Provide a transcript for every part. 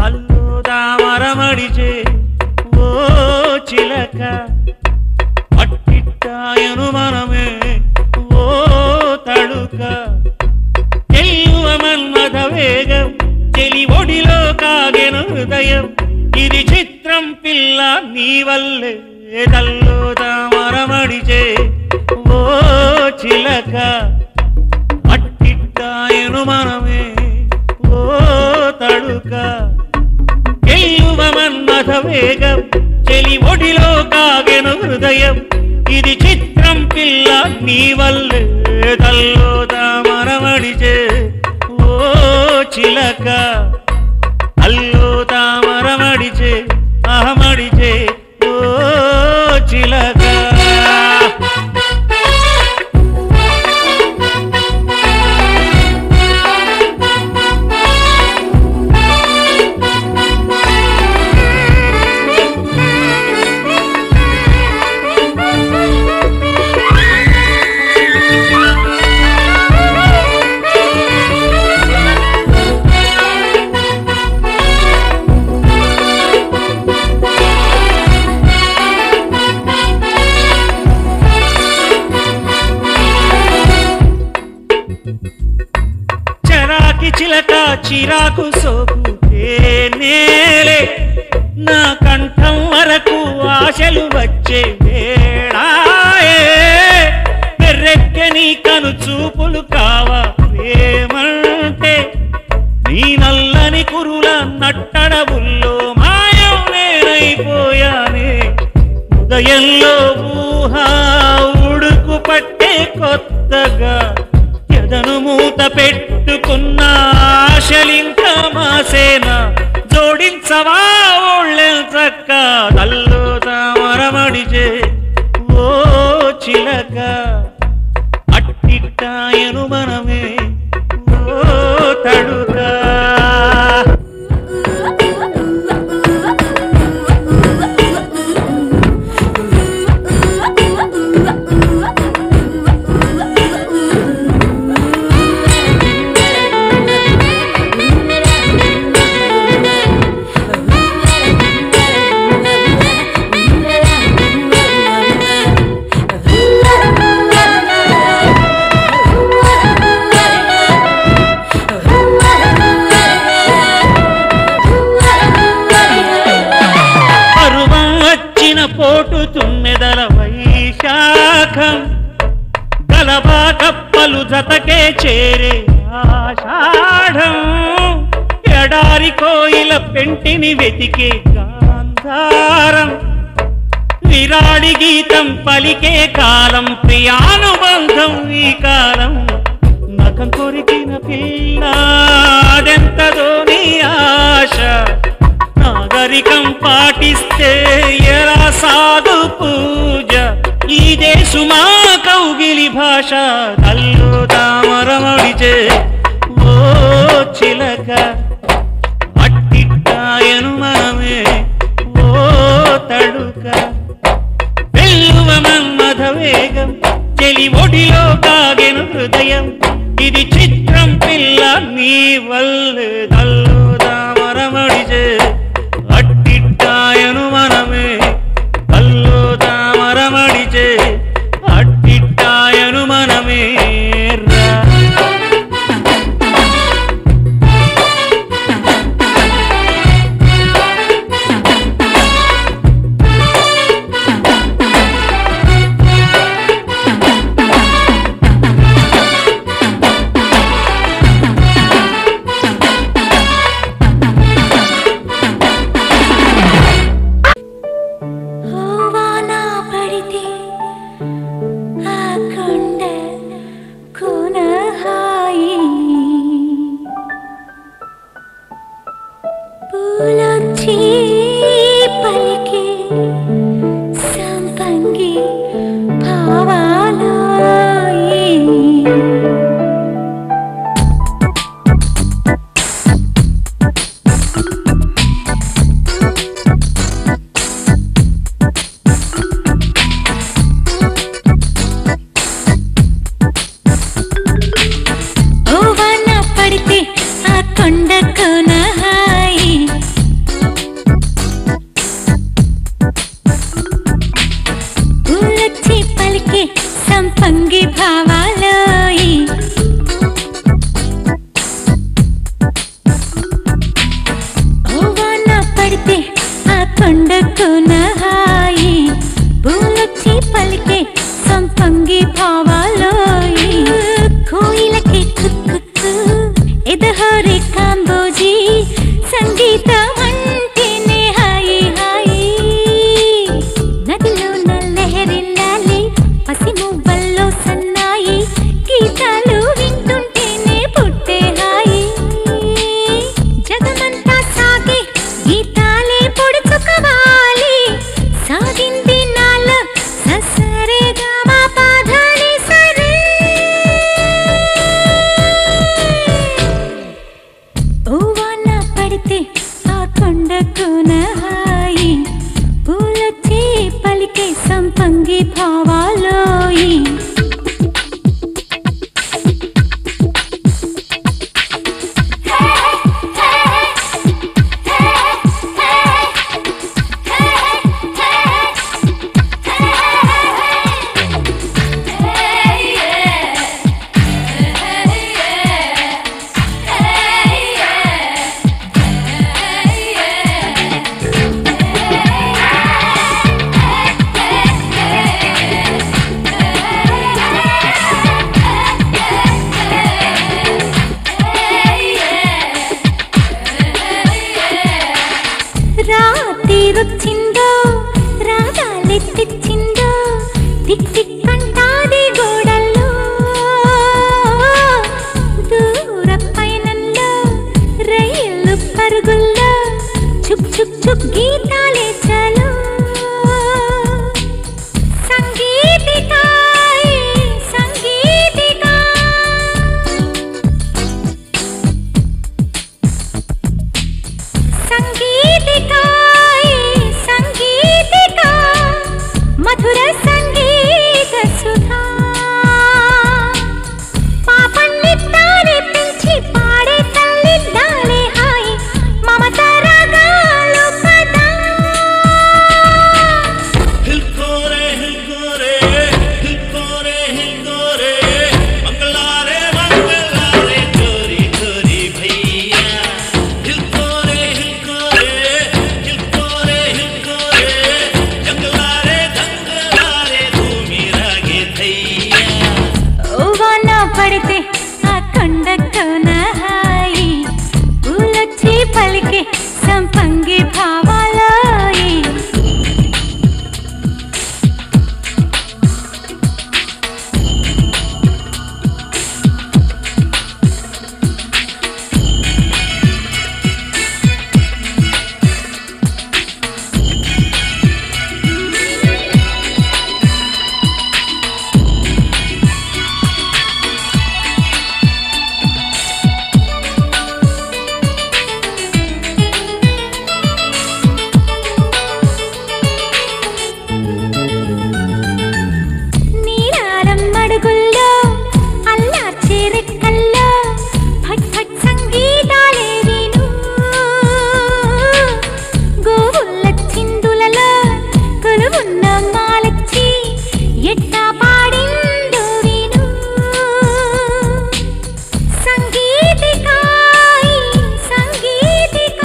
అల్లు దామరమడిచే ఓ చిలక పట్టిట్టాయను మనమే ఓ తడుక ఎల్లువ మన్మథ వేగం చెలి ఒడిలో కాగెను హృదయం ఇది చిత్రం పిల్ల నీ వల్లే కల్లో తామరమడిచే ఓ చిలక పట్టిట్టాయను మనమే ఓ తడుక ఎల్లువ మన్మథ వేగం చెలి ఒడిలో కాగెను హృదయం ఇది చిత్రం పిల్ల నీ వల్లే తల్లో తామరమడిచే ఓ చిలక అల్లో తామరమడిచే అహమడిచే ఓ చిలక చరాకి చిలక చిరాకు సోకుతే నేలే నా కంఠం వరకు ఆశలు వచ్చే వేళాయే పెర్రెక్కని కను చూపులు కావా ప్రేమంటే నీ నల్లని కురుల నట్టడవుల్లో మాయం నేనైపోయానే ఉదయంలో ఊహ ఉడుకు పట్టే కొత్తగా ఎదను మూత పెట్టుకున్న ఆశలింక మాసేన జోడించవా ఒళ్ళెంచక్క తల్లు తామరమడిచే ఓ చిలక అట్టిట్టాయను మనమే ఓ తడుకా పరువం వచ్చిన పోటు తుమ్మెదల వైశాఖం గలబా కప్పలు జతకే చేరే ఆషాఢం ఎడారి కోయిల పెంటిని వెతికే గాంధారం విరాడి గీతం పలికే కాలం ప్రియానుబంధం ఈ కాలం నఖం కొరికిన పిల్లాడెంతదో నీ ఆశ నాగరికం పాటిస్తే ఎలా సాధు పూజ ఇదే సుమా కౌగిలి భాష కల్లు తామరమడిచే ఓ చిలక అట్టిట్టాయను మనమే ఓ తడుక వెల్లువ మన్మథ వేగం చెలి ఒడిలో కాగెను హృదయం ఇది చిత్రం పిల్ల నీ వల్లే తల్లు తామరమడిచే అట్టిట్టాయను మనమే కల్లు తామరమడిచే అట్టిట్టాయను మనమే రా వాన పడితే ఆ కొండ కోన హాయి పూలొచ్చి పలికే సంపంగి భావాలాయి ఓ వాన పడితే ఆ కొండ కోన హాయి కొండకున హాయి పూలొచ్చి పలికే సంపంగి భావాలోయి కోయిలకి కుక్కు ఎదహోరి కాంబోజీ సంగీతం అంటేనే హాయి హాయి నదిలో నల్లెహరిల్లాలి పసిమువ్వల్లో సన్నాయి గీతాలు వింటుంటేనే పుట్టే హాయి జగమంతా సాగే గీతాలే పొడుచుకోవాలి సాగింది నాలో ససరే గామా పాధాని సరే ఓ వాన పడితే ఆ కొండకున హాయి పూలొచ్చే పలికే సంపంగి భావాలోయి రాతిరొచ్చిందో రాగాలెత్తిచ్చిందో టిక్ టిక్ కంటాది గోడల్లో దూర పయనంలో రైలు పరుగుల్లో చుక్ చుక్ చుక్ గీతాలే చలో సంగీతికాయ్ సంగీతికా సంగీతికాయ సంగీతిక మధుర సంగీత సుధా పాపన్ని తానే పెంచి పాడే తల్లి దాలే హాయి మమత రాగాలు పదా హిల్కోరే హిల్కోరే హిల్కోరే హిల్కోరే మంగళారే మంగళారే చోరీ చోరీ భయ్యా హిల్కోరే హిల్కోరే హిల్కోరే హిల్కోరే జంగలారే జంగలారే భూమి రాగే ధయ్యా ఓ వాన పడితే ఆ కొండకున హాయి పూలొచ్చి పలికే సంపంగి భావాలోయి నీరారం అడుగుల్లో అల్లార్చే రెక్కల్లో ఫట్ ఫట్ సంగీతాలే విను గోవుల్ల చిందులలో కొలువున్న మాలచ్చి ఎట్టా పాడిందో విను సంగీతికాయ్ సంగీతికా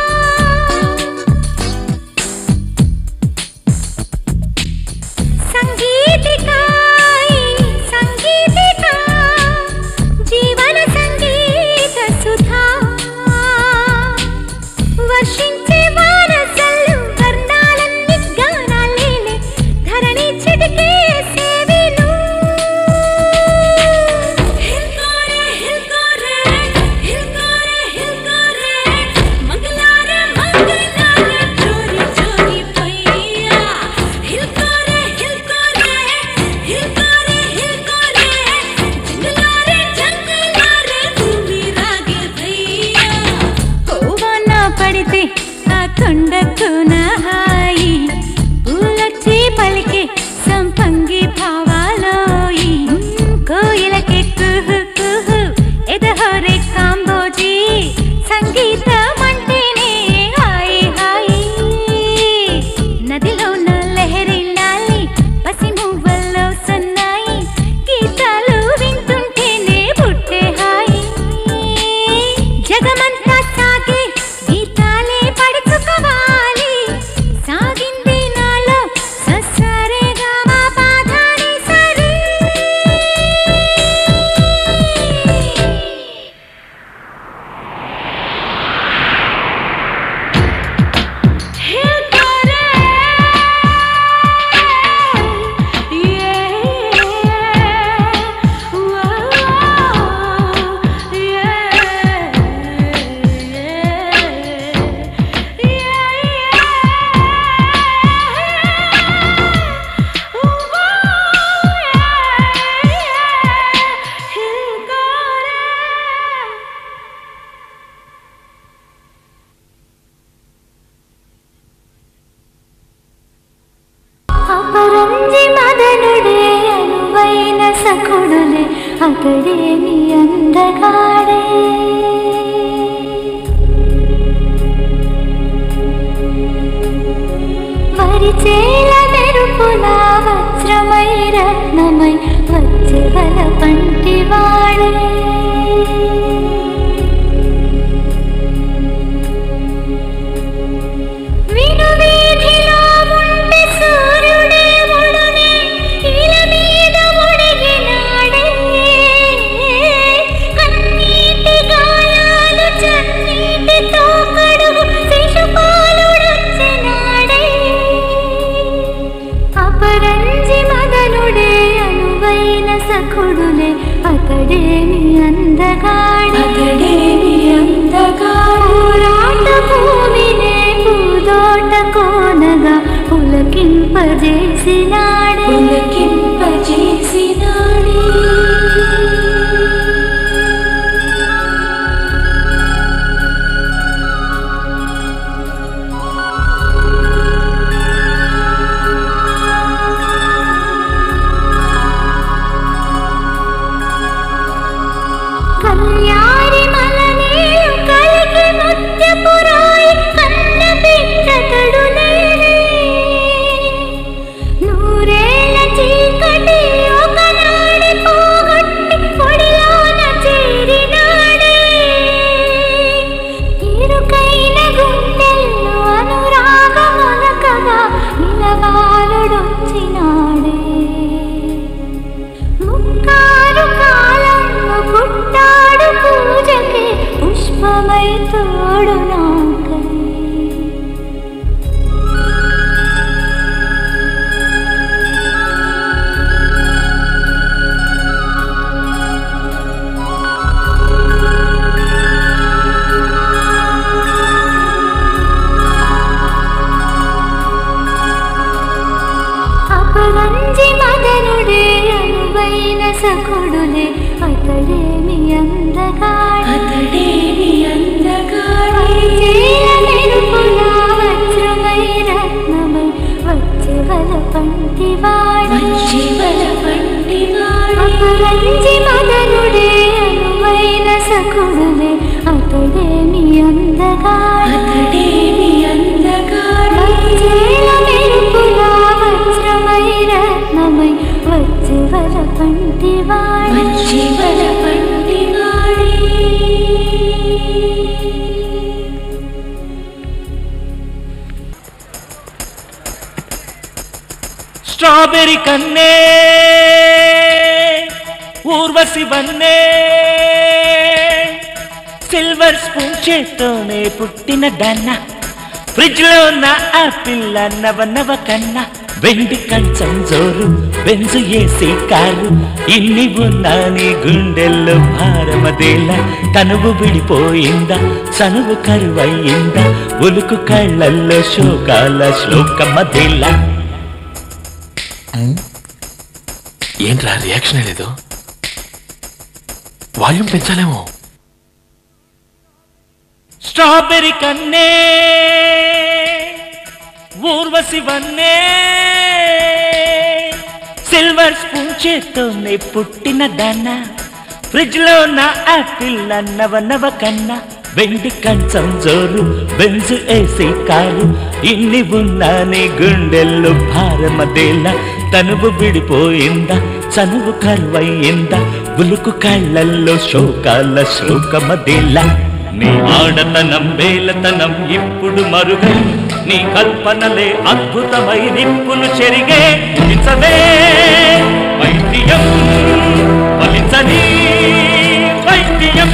సంగీతికాయ సంగీతిక జీవన సంగీత సుధా వర్షించే వానసల్లు వర్ణాలన్నీ గానాలేలే ధరణి చిటికే సేవిను హిల్కోరే హిల్కోరే హిల్కోరే హిల్కోరే మంగళారే మంగళారే చోరీ చోరీ పయ్యా హిల్కోరే హిల్కోరే హిల్కోరే హిల్కోరే జంగలారే జంగలారే భూమి రాగే భయ్యా కోవన పడితే ఆ కొండకున హాయి పూలొచ్చి పలికే సంపంగి భావాలోయి కోయిలకి కుహు కుహు ఎదహోరే కాంబోజీ సంగీతం అంటేనే హాయి హాయి నదిలో లహరిల్లాలి పసి మువ్వల్లో సన్నాయి గీతాలు వింటుంటేనే పుట్టే హాయి జగమంతా సాగే గీతాలే పడుచుకోవాలి సాగి అపరంజి మదనుడే అనువైన సఖుడులే అతడేమి అందగాడే వరిచేల మెరుపుల వజ్రమై రత్నమై వచ్చి వల పంటి వాడే వినువీధిలో ఉంటే సూర్యుడే ఒడునే ఇల మీద ఒడిగినాడే కన్నీటి గాయాలు చన్నీటితో కడుగు శిశుపాలుడొచ్చినాడే అపరంజి మదనుడే అనువైన సఖుడులే అతడేమి అందగాడే అతడేమి అందగాడ భూమినే పూదోట కోనగా పులకింపజేసినాడే పులకింపజేసినాడే కళ్యాణి మలనేలు కలిగి ముత్యపురాయి కన్న బిడ్డతడు నేనే నూరేళ్ళ చీకటి ఒకనాడి పోగొట్టి పొడిలోన చేరినాడే ఇరుకైన గుండెల్లో అనురాగమునకగా నిలవాలుడొచ్చినాడే ముక్కారు కాలంలో పుట్టాడు పూజకి పుష్పమై తోడు నాకై అపరంజి మదనుడే అనువైన సఖుడులే అతడేమి అందగాడే అతడేమి అందగాడే మెరుపుల వజ్రమై రత్నమై వచ్చవల పంటివాడే వచ్చవల పంటివాడే అపరంజి మదనుడే అనువైన సఖుడులే అతడేమి అందగాడే అతడేమి అందగాడే మెరుపుల వజ్రమై రత్నమై వచ్చవల పంటివాడే వచ్చవల పంటివాడే స్ట్రాబెరీ కన్నే ఊర్వశి వన్నే సిల్వర్ స్పూన్ చేత్తోనే పుట్టిన దన్న ఫ్రిడ్జ్ లో నా ఆపిల్ నవ నవ కన్నా వెండి కంచం జోరు బెంజు ఏసీ కారు ఇన్ని ఉన్నా నీ గుండెల్లో భారమదేలా కనువు విడిపోయిందా చనువు కరువయ్యిందా ఉలుకు కళ్ళల్లో శోకాల శ్లోకమదేలా ఏంట్రా రియాక్షన్ లేదు వాల్యూమ్ పెంచాలేమో స్ట్రాబెరీ కన్నే ఊర్వశి వన్నే సిల్వర్ స్పూన్ చేత్తోనే పుట్టిన దాన్న ఫ్రిడ్జ్ లో నా ఆపిల్ నవ నవ కన్నా వెండి కంచం జోరు బెంజు ఏసీ కారు ఇన్ని ఉన్నా నీ గుండెల్లో భారమదేలా తనువు విడిపోయిందా చనువు కరువయ్యిందా ఉలుకు కళ్ళల్లో శోకాల శోకమదేలా నీ ఆడతనం వేలతనం ఇప్పుడు మరుగై నీ కల్పనలే అద్భుతమై నిప్పులు చెరిగే ఫలించదే వైద్యం ఫలించని వైద్యం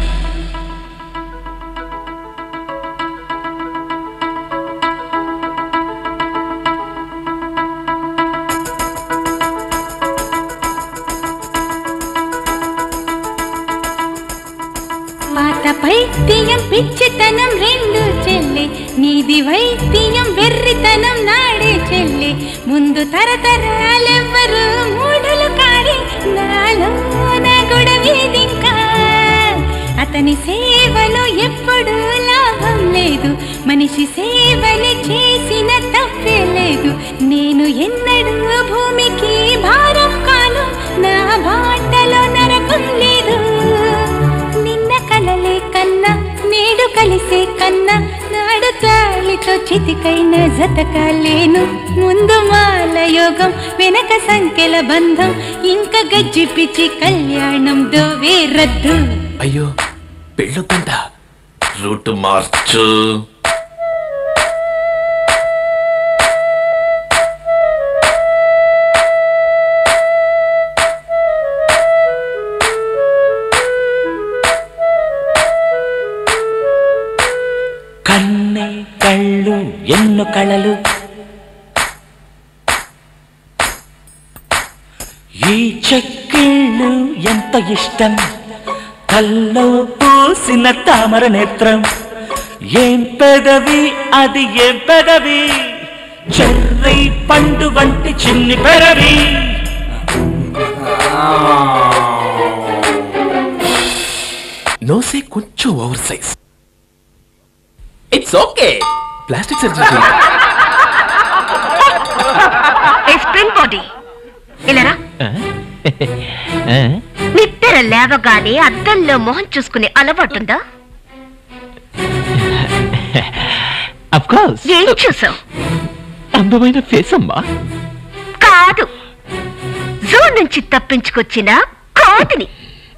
పాత పైత్యం పిచ్చితనం రెండు చెల్లి నీది వైద్యం వెర్రితనం నాడే చెల్లి ముందు తరతరాలెవ్వరు మూఢలు కాడి నాలో నా గొడవేదింకా అతని సేవలో ఎప్పుడు లాభం లేదు మనిషి సేవని చేసిన తప్పే లేదు నేను ఎన్నడూ భూమికి భారం కాను నా బాటలో నరకం లేదు నిన్న కలలే కన్నా నేడు కలిసే కన్నా నాడు తాళితో చితికైన జతకాలేను ముందు మాల యోగం వెనక సంఖ్యల బంధం ఇంకా గజ్జి పిచ్చి కళ్యాణం దోవే రద్దు అయ్యో పెళ్ళొద్దంట రూట్ మార్చు కన్నే కళ్ళు ఎన్ను కళలు ఈ చెక్కిళ్ళు ఎంత ఇష్టం కల్లో పూసిన తామర నేత్రం ఏం పెదవి అది ఏం పెదవి చెర్రీ పండు వంటి చిన్ని పెరవి నోసే కొంచెం over size it's okay plastic surgery spring body ఇలారా నిద్ర లేవగానే అద్దంలో మొహం చూసుకునే అలవాటుందా అఫ్ కోర్స్ ఏం చూసావు అందమైన ఫేస్ అమ్మా కాదు జూ నుంచి తప్పించుకొచ్చిన కోతిని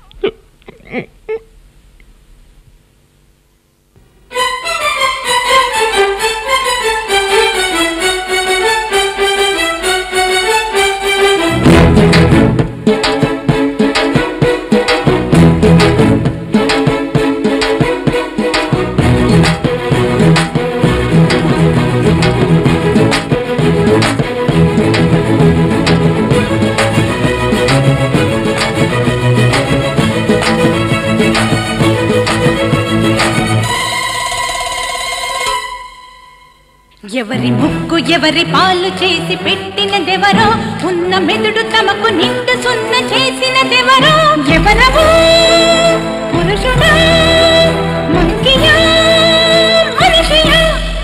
ఎవరి ముక్కు ఎవరి పాలు చేసి పెట్టినదెవరో ఉన్న మెదుడు తమకు నిండు సున్న చేసినదెవరో ఎవరవో పురుషుడా మంకియా మనిషియా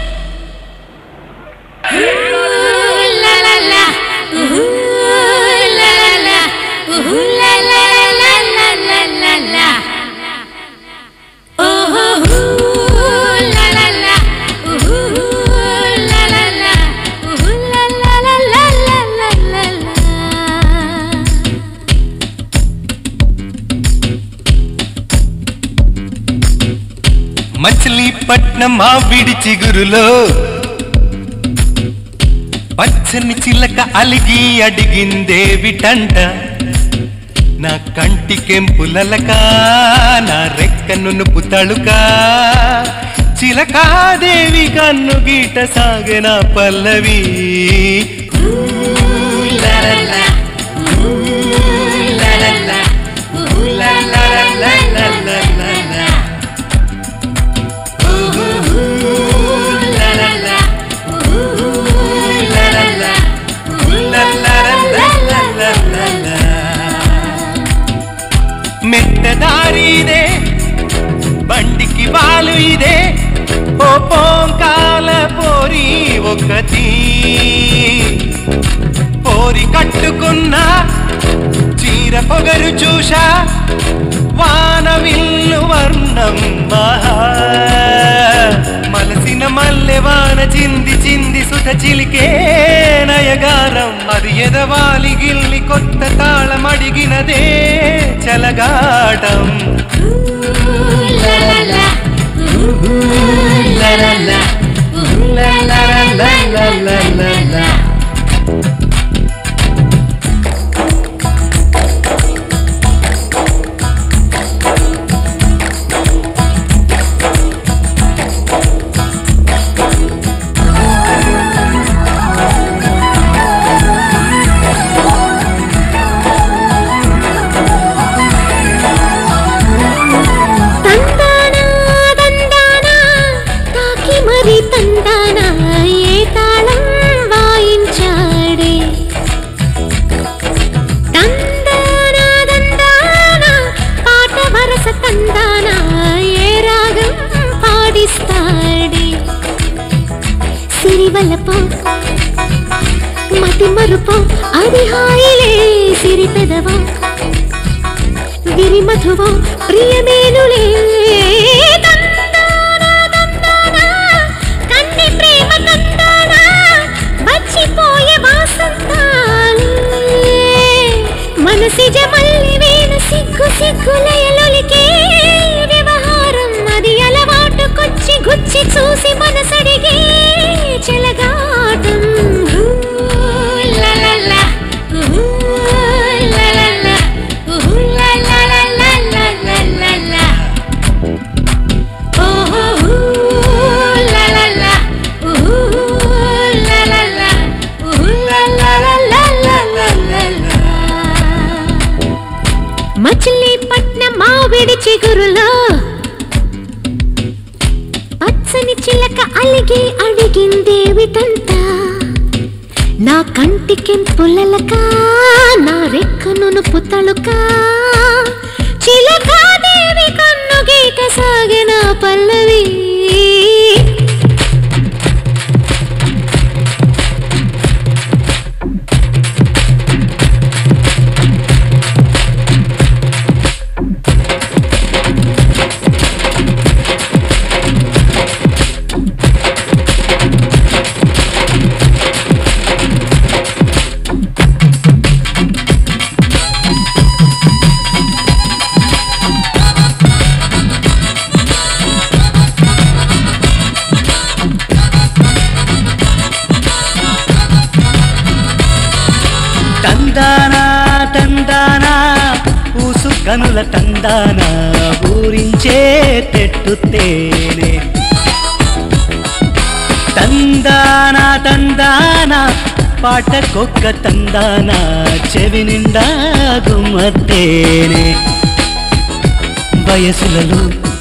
మచిలీపట్నం మా విడి చిగురులో పచ్చని చిలక అలిగి అడిగిందేవిటంట నా కంటి కెంపులలక నా రెక్క నునుపు తళుక చిలకాదేవి కన్ను గీట సాగన పల్లవి ఊ, లలలా, ఊ, లలలా, ఊ, లలలలలలలలా. మెట్టదారిదే బండికి వాలు ఇదే ఓ పోంకాల పోరి ఒకటి పోరి కట్టుకున్న చీర పొగరు చూశా వాన విల్లు వర్ణం మహా మలసిన మల్లె వాన చింది చింది సుధ చిలికే నయగారం అది ఎదవాలి గిల్లి కొత్త తాళం అడిగినదే చలగాటం లలలా, లలలా, లలలలలలలలా. తందానా దందానా తాకి మరి తందానా ఏ తాళం వాయించాడే తందానా దందానా పాట వరస తందానా ఏ రాగం పాడిస్తాడే సిరివలపో మధు మతి మరుపం అది హాయిలే సిరి పెదవా విరి మధువా ప్రియమేనులే తందానా, తందానా, కన్ని ప్రేమ తందానా, మర్చిపోయే వాసంతాలే. మనసిజ మల్లి వేణ సిగ్గు సిగ్గులయలొలికే వ్యవహారం అది అలవాటుకొచ్చి గుచ్చి చూసి మనసడిగే చెలగాటం ఊ, లలలా, ఊ, లలలా, ఊ, లలలలలలలలా. ఓహో, ఊ, లలలా, ఊ, లలలా, ఊ, లలలలలలలలా. మచిలీపట్నం మావిడి చిగురులో పచ్చని చిలక అలిగి అడిగిందేవిటంట నా కంటికెంపులలక నా రెక్కను పుతళుక చిలకాదేవి కన్ను గీట సాగిన పల్లవి తందానా తందానా ఊసు కనుల తందానా ఊరించే తెట్టు తేనె తందానా తందానా పాటకొక్క తందానా చెవి నిండా గుమ్మత్తేనే వయసులలో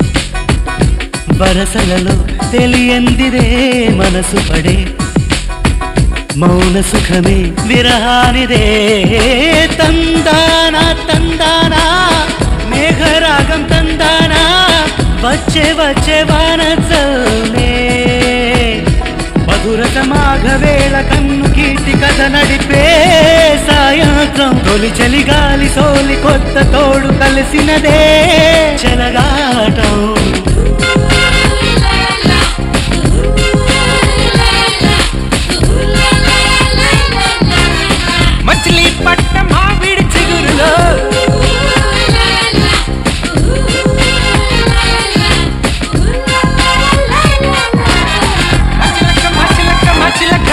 వరసలలో తెలియందిరే మనసు పడే మౌన సుఖమే విరహానిదే తందానా తందానా మేఘరాగం తందానా వచ్చే వచ్చే వాన చల్లే మధురత మాఘవేళ కన్ను కీర్తి కథ నడిపే సాయంత్రం తొలి చలి గాలి సోలి కొత్త తోడు కలిసినదే చెలగాటం మచిలీపట్నం మావిడి చిగురులో మచిలక మచిలక మచిలక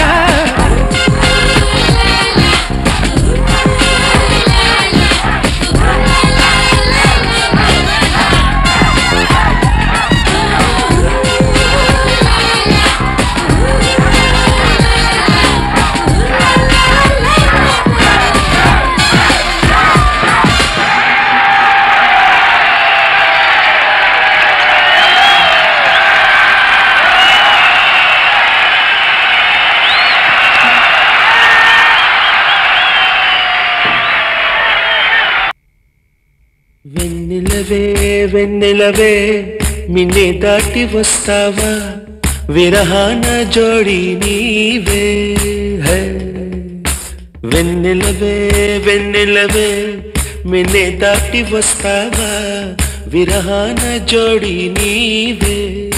వెన్నెలవే వెన్నెలవే మిన్నే దాటి వస్తావా విరహాన జోడి నీవే హే. వెన్నెలవే వెన్నెలవే మిన్నే దాటి వస్తావా విరహాన జోడి నీవే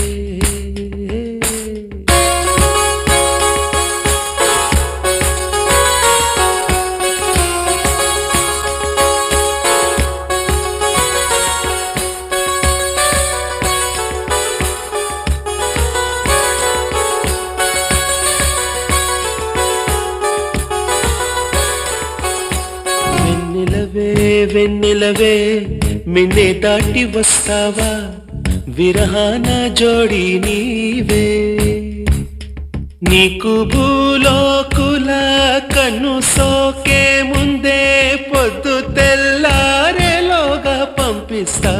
వెన్నెలవే వెన్నెలవే మిన్నే దాటి వస్తావా విరహాన జోడి నీవే నీకు భూలోకుల కన్ను సోకే ముందే పొద్దు తెల్లారేలోగా పంపిస్తా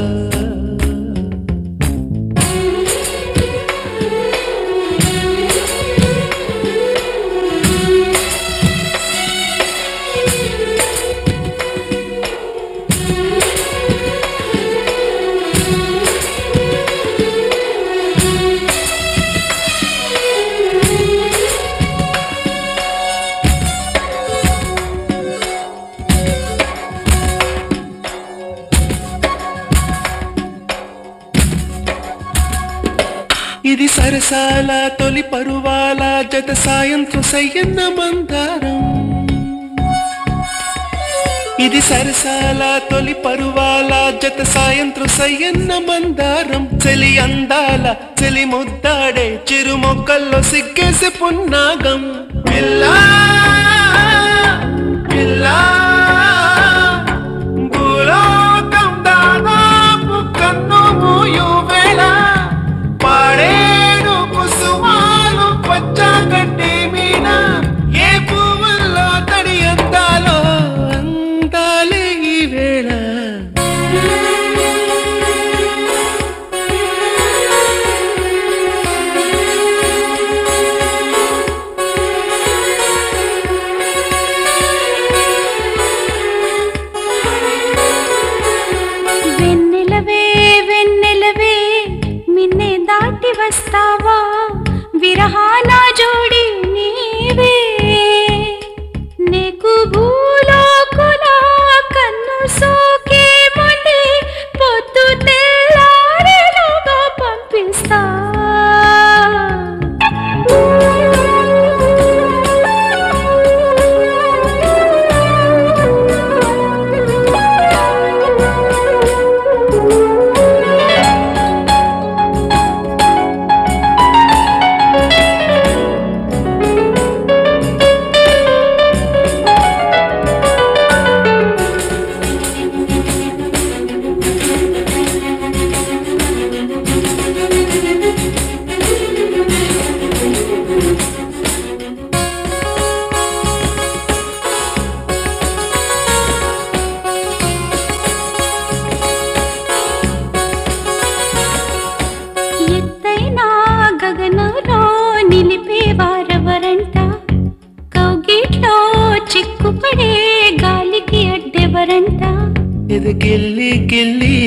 సరసాల తొలి పరువాల జత సాయంత్రం సయ్యన్న మందారం ఇది సరసాల తొలి పరువాల జత సాయంత్రం సయ్యన్న మందారం చెలి అందాల చెలి ముద్దాడే చిరు మొక్కల్లో సిగ్గేసి పున్నాగం పిల్లా పిల్లా భూలోకం దాదాపు కన్ను మూయు వేళ పాడేడు కుసుమాలు పచ్చగడ్డి మీన ఏ పువ్వుల్లో తడి అందాలో అందాలే ఈ వేళ వెన్నెలవే వెన్నెలవే మిన్నే దాటి వస్తావా విరహాన జోడి నీవే నీకు భూలోకుల కన్ను సోకే ముందే పొద్దు తెల్లారేలోగా పంపిస్తా ఎత్తైన గగనంలో నిలిపే వారెవరంట కౌగిట్లో చిక్కుపడే గాలికి అడ్డెవరంట ఇది గిల్లి గిల్లి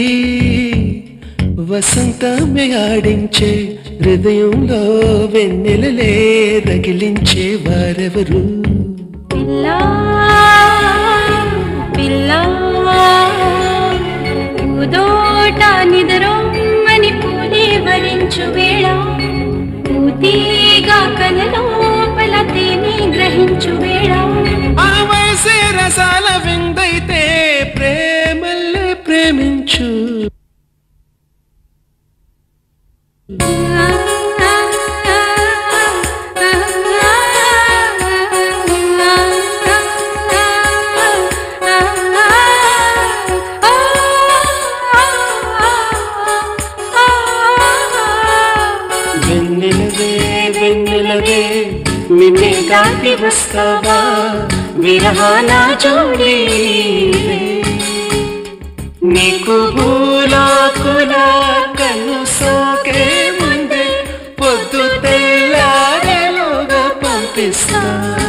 వసంతమే ఆడించే హృదయంలో వెన్నెలలే రగిలించే వారెవరు పిల్లా పిల్లా పూదోట నిదరొమ్మని పూలే వరించు వేళ పూతీగా కలలోపల తేని గ్రహించు వేళ ఆ వయసే రసాల విందైతే ప్రేమల్లే ప్రేమించు వెన్నెలవే వెన్నెలవే నిన్నే దాటి వస్తావా విరహాల జోడి నీకు భూలాకుల కన్ను సోకే ముందే పొద్దు తెల్లారేలోగా పంపిస్తా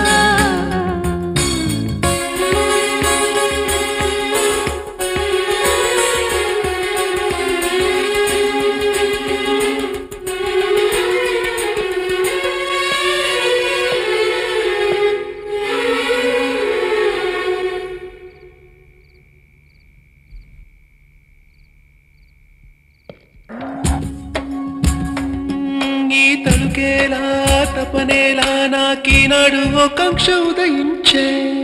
ఈ తలుకేలా తపనేలా నాకీనాడు ఒకంక్ష ఉదయించే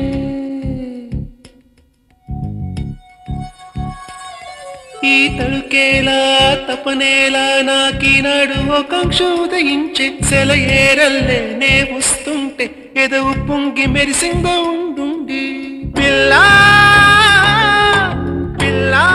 ఈ తలుకేలా తపనేలా నాకీనాడు ఒకంక్ష ఉదయించే సెలయేరల్లే నే వస్తుంటే ఎదవు పొంగి మెరిసిందో ఉండుండి పిల్లా పిల్లా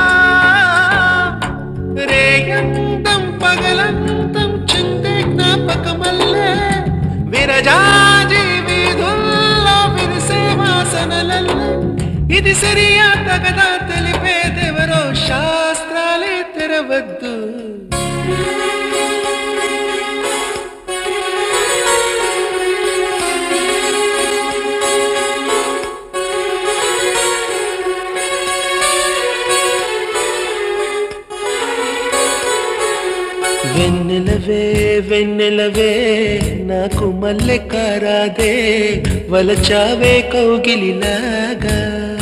రేయంతం పగలంతం చిందే జ్ఞాపకమల్లే విరజాజి వీధుల్లో విరిసే వాసనలల్లే ఇది సరియా తగదా తెలిపేదెవరో శాస్త్రాలే తెరవద్దు వెన్నెలవే వెన్నెలవే నాకు మల్లె కారాదే వలచావే కౌగిలిలాగా